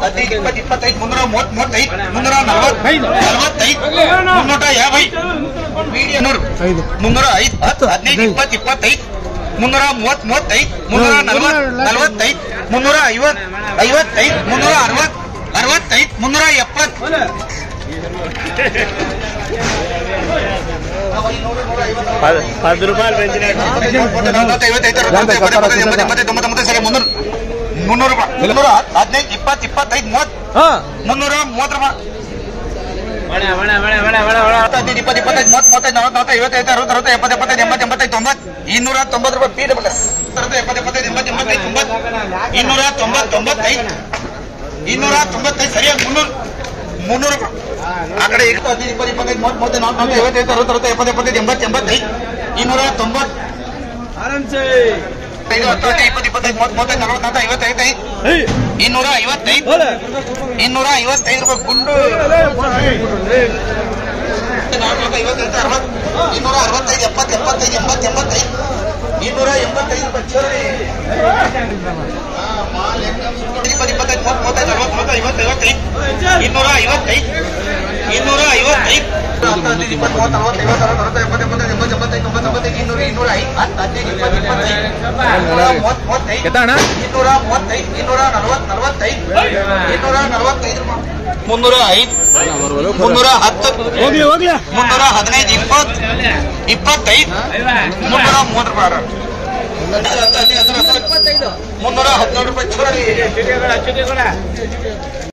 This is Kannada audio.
ಹದಿನೈದು ಇಪ್ಪತ್ತು ಇಪ್ಪತ್ತೈದು ಮುನ್ನೂರ ಮೂವತ್ತು ಮೂವತ್ತೈದು ಮುನ್ನೂರ ನಲವತ್ತು ನಲವತ್ತೈದು ಮುನ್ನೂರ ಯಾಭೈ ನೂರು ಮುನ್ನೂರ ಐದು ಹತ್ತು ಹದಿನೈದು ಇಪ್ಪತ್ತು ಇಪ್ಪತ್ತೈದು ಮುನ್ನೂರ ಮೂವತ್ತು ಮೂವತ್ತೈದು ಮುನ್ನೂರ ನಲವತ್ತು ನಲವತ್ತೈದು ಮುನ್ನೂರ ಐವತ್ತು ಐವತ್ತೈದು ಮುನ್ನೂರ ಅರವತ್ತು ಅರವತ್ತೈದು ಮುನ್ನೂರ ಎಪ್ಪತ್ತು పది రూపాయలు పెంచినట్టు ಮುನ್ನೂರು ರೂಪಾಯಿ ಮುನ್ನೂರ ಹದಿನೈದು ಇಪ್ಪತ್ತು ಇಪ್ಪತ್ತೈದು ಮೂವತ್ತು ಮುನ್ನೂರ ಮೂವತ್ತು ರೂಪಾಯಿ ಹದಿನೈದು ಇಪ್ಪತ್ತು ಇಪ್ಪತ್ತೈದು ಮೂವತ್ತು ಮೂವತ್ತೈದು ನಲವತ್ತು ನಲವತ್ತು ಐವತ್ತೈದು ಅರವತ್ತು ಅರವತ್ತು ಎಪ್ಪತ್ತು ಎಪ್ಪತ್ತೈದು ಎಂಬತ್ತು ಎಂಬತ್ತೈದು ತೊಂಬತ್ತು ಇನ್ನೂರ ತೊಂಬತ್ತು ರೂಪಾಯಿ ಪಿ ಡಬಲ್ ಎಸ್ ಎಪ್ಪತ್ತು ಎಪ್ಪತ್ತೈದು ಎಂಬತ್ತು ಎಂಬತ್ತೈದು ತೊಂಬತ್ತು ಇನ್ನೂರ ತೊಂಬತ್ತು ತೊಂಬತ್ತೈದು ಇನ್ನೂರ ತೊಂಬತ್ತೈದು ಸರಿಯಾಗಿ ಮುನ್ನೂರು ಮುನ್ನೂರು ರೂಪಾಯಿ ಆ ಕಡೆ ಈಗ ಹದಿನೈದು ಇಪ್ಪತ್ತು ಇಪ್ಪತ್ತೈದು ಮೂವತ್ತು ಮೂವತ್ತೈದು ನಲವತ್ತು ನಲವತ್ತು ಐವತ್ತೈದು ಅರವತ್ತು ಅರವತ್ತು ಎಪ್ಪತ್ತು ಎಪ್ಪತ್ತೈದು ಎಂಬತ್ತು ಎಂಬತ್ತೈದು ಇನ್ನೂರ ತೊಂಬತ್ತು ಐದು ಹತ್ತು ಹದಿನೈದು ಇಪ್ಪತ್ತು ಇಪ್ಪತ್ತೈದು ಮೂವತ್ತು ಮೂವತ್ತೈದು ನಲವತ್ತು ನಲವತ್ತು ಐವತ್ತೈದು ಇನ್ನೂರ ಐವತ್ತೈದು ಇನ್ನೂರ ಐವತ್ತೈದು ರೂಪಾಯಿ ಗುಂಡು ನಾಲ್ಕು ಐವತ್ತೈದು ಅರವತ್ತು ಇನ್ನೂರ ಅರವತ್ತೈದು ಎಪ್ಪತ್ತು ಎಪ್ಪತ್ತೈದು ಎಂಬತ್ತು ಎಂಬತ್ತೈದು ಇನ್ನೂರ ಎಂಬತ್ತೈದು ರೂಪಾಯಿ ಚೋರಿ ಇಪ್ಪತ್ತು ಇಪ್ಪತ್ತೈದು ಮೂವತ್ತು ಮೂವತ್ತೈದು ನಲವತ್ತು ನಲವತ್ತು ಐವತ್ತು ಐವತ್ತೈದು ಇನ್ನೂರ ಐವತ್ತೈದು ಇನ್ನೂರ ಐವತ್ತೈದು ಹತ್ತು ಹದಿನೈದು ಇಪ್ಪತ್ತು ಮೂವತ್ತು ನಲವತ್ತು ಐವತ್ತು ಅರವತ್ತು ಅರವತ್ತು ಎಪ್ಪತ್ತು ಎಪ್ಪತ್ತೈದು ಎಂಬತ್ತು ಎಂಬತ್ತೈದು ತೊಂಬತ್ತು ತೊಂಬತ್ತೈದು ಇನ್ನೂರ ಇನ್ನೂರ ಐದು ಹತ್ತು ಹದಿನೈದು ಇಪ್ಪತ್ತು ಇಪ್ಪತ್ತೈದು ಇನ್ನೂರ ಮೂವತ್ತು ಮೂವತ್ತೈದು ಇನ್ನೂರ ಮೂವತ್ತೈದು ಇನ್ನೂರ ನಲವತ್ತು ನಲವತ್ತೈದು ಇನ್ನೂರ ನಲವತ್ತೈದು ರೂಪಾಯಿ ಮುನ್ನೂರ ಐದು ಮುನ್ನೂರ ಹತ್ತು ಹೋಗ್ಲಿ ಹೋಗ್ಲಿ ಮುನ್ನೂರ ಹದಿನೈದು ಇಪ್ಪತ್ತು ಇಪ್ಪತ್ತೈದು ಮುನ್ನೂರ ಮೂವತ್ತು ರೂಪಾಯಿ ಮುನ್ನೂರ ಹದಿನೇಳು ರೂಪಾಯಿ ಚೂರಿ